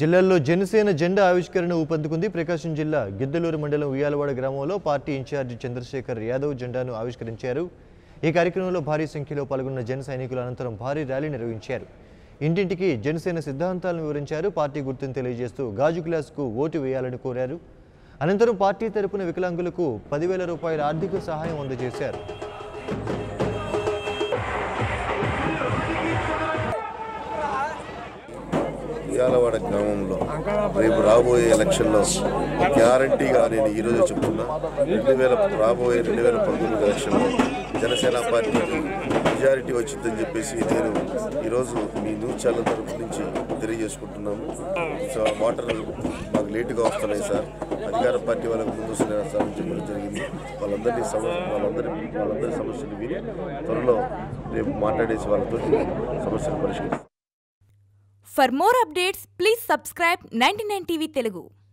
జిల్లాల్లో జనసేన జెండా ఆవిష్కరణ ఊపందుకుంది ప్రకాశం జిల్లా గిద్దలూరు మండలం ఉయ్యాలవాడ గ్రామంలో పార్టీ ఇన్ఛార్జి చంద్రశేఖర్ యాదవ్ జెండాను ఆవిష్కరించారు ఈ కార్యక్రమంలో భారీ సంఖ్యలో పాల్గొన్న జన సైనికులు అనంతరం భారీ ర్యాలీ నిర్వహించారు ఇంటింటికి జనసేన సిద్ధాంతాలను వివరించారు పార్టీ గుర్తును తెలియజేస్తూ గాజు గ్లాసుకు ఓటు వేయాలని కోరారు అనంతరం పార్టీ తరపున వికలాంగులకు పదివేల రూపాయల ఆర్థిక సహాయం అందజేశారు ఉయ్యాలవాడ గ్రామంలో రేపు రాబోయే ఎలక్షన్లో గ్యారంటీగా నేను ఈరోజు చెప్తున్నా రెండు వేల రాబోయే రెండు వేల పంతొమ్మిది ఎలక్షన్లో జనసేన పార్టీకి మెజారిటీ వచ్చిందని చెప్పేసి నేను ఈరోజు మీ న్యూస్ ఛానల్ తరపు నుంచి తెలియజేసుకుంటున్నాము సో వాటర్ మాకు లేటుగా వస్తున్నాయి సార్ అధికార పార్టీ వాళ్ళకు ముందు వస్తున్నాయి సార్ అని చెప్పడం జరిగింది వాళ్ళందరినీ సమ వాళ్ళందరి వాళ్ళందరి సమస్యలు విని త్వరలో రేపు మాట్లాడేసి వాళ్ళతో సమస్యలు పరిష్కరిస్తాం For more updates, please subscribe 99 TV Telugu.